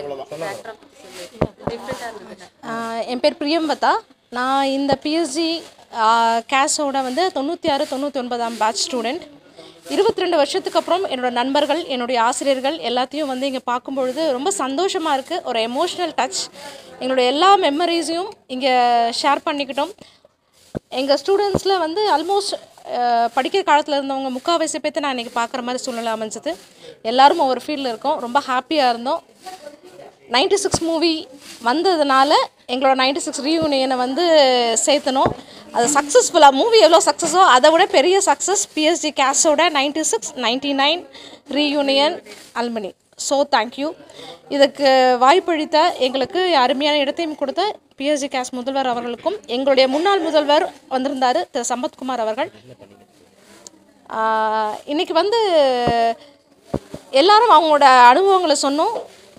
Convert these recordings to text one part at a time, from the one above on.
ஆஹ் என் பேர் பிரியம்பதா நான் இந்த பிஎஸ்ஜி கேஸோட வந்து தொண்ணூற்றி ஆறு தொண்ணூற்றி ஒன்பதாம் பேட்ச் ஸ்டூடெண்ட் இருபத்தி ரெண்டு வருஷத்துக்கு அப்புறம் என்னோட நண்பர்கள் என்னுடைய ஆசிரியர்கள் எல்லாத்தையும் வந்து இங்கே பார்க்கும்பொழுது ரொம்ப சந்தோஷமாக இருக்குது ஒரு எமோஷ்னல் டச் எங்களுடைய எல்லா மெமரிஸையும் இங்கே ஷேர் பண்ணிக்கிட்டோம் எங்கள் ஸ்டூடெண்ட்ஸில் வந்து ஆல்மோஸ்ட் படிக்கிற காலத்தில் இருந்தவங்க முக்கால்வாசி பேர்த்த நான் இன்றைக்கி பார்க்குற மாதிரி சூழ்நிலை அமைஞ்சது எல்லாரும் ஒவ்வொரு ஃபீல்டில் இருக்கோம் ரொம்ப ஹாப்பியாக இருந்தோம் நைன்டி சிக்ஸ் மூவி வந்ததுனால எங்களோட நைன்டி சிக்ஸ் ரீயூனியனை வந்து சேர்த்தனோம் அது சக்ஸஸ்ஃபுல்லாக மூவி எவ்வளோ சக்ஸஸோ அதை விட பெரிய சக்ஸஸ் பிஎஸ்ஜி கேஸோட ninety six ninety nine reunion alumni so thank you இதுக்கு வாய்ப்பளித்த எங்களுக்கு அருமையான இடத்தையும் கொடுத்த பிஎஸ்ஜி கேஸ் முதல்வர் அவர்களுக்கும் எங்களுடைய முன்னாள் முதல்வர் வந்திருந்தார் திரு சம்பத்குமார் அவர்கள் ஆஹ் இன்னைக்கு வந்து எல்லாரும் அவங்களோட அனுபவங்களை சொன்னோம்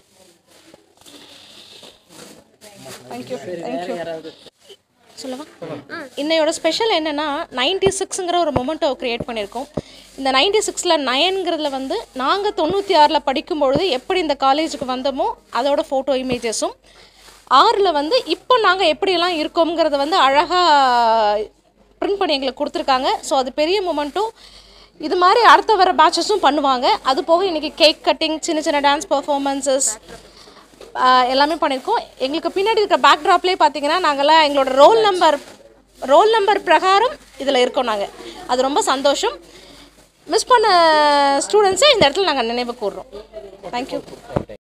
தேங்க்யூ தேங்க்யூ சொல்லவா இன்னையோட ஸ்பெஷல் என்னென்னா நைன்டி சிக்ஸுங்கிற ஒரு மொமெண்ட்டோ க்ரியேட் பண்ணியிருக்கோம் இந்த நைன்டி சிக்ஸில் நயன்கிறதுல வந்து நாங்கள் தொண்ணூற்றி ஆறில் படிக்கும்பொழுது எப்படி இந்த காலேஜுக்கு வந்தோமோ அதோட ஃபோட்டோ இமேஜஸும் ஆறில் வந்து இப்போ நாங்கள் எப்படியெல்லாம் இருக்கோங்கிறத வந்து அழகாக பிரிண்ட் பண்ணி எங்களுக்கு கொடுத்துருக்காங்க ஸோ அது பெரிய மூமெண்ட்டும் இது மாதிரி அடுத்த வர பேட்சஸும் பண்ணுவாங்க அது போக இன்றைக்கி கேக் கட்டிங் சின்ன சின்ன டான்ஸ் பர்ஃபார்மன்ஸஸ் எல்லாமே பண்ணியிருக்கோம் எங்களுக்கு பின்னாடி இருக்கிற பேக்ட்ராப்லேயே பார்த்தீங்கன்னா நாங்கள்லாம் எங்களோட ரோல் நம்பர் ரோல் நம்பர் பிரகாரம் இதில் இருக்கோம் நாங்கள் அது ரொம்ப சந்தோஷம் மிஸ் பண்ண ஸ்டூடெண்ட்ஸை இந்த இடத்துல நாங்கள் நினைவு கூறுறோம் தேங்க்யூ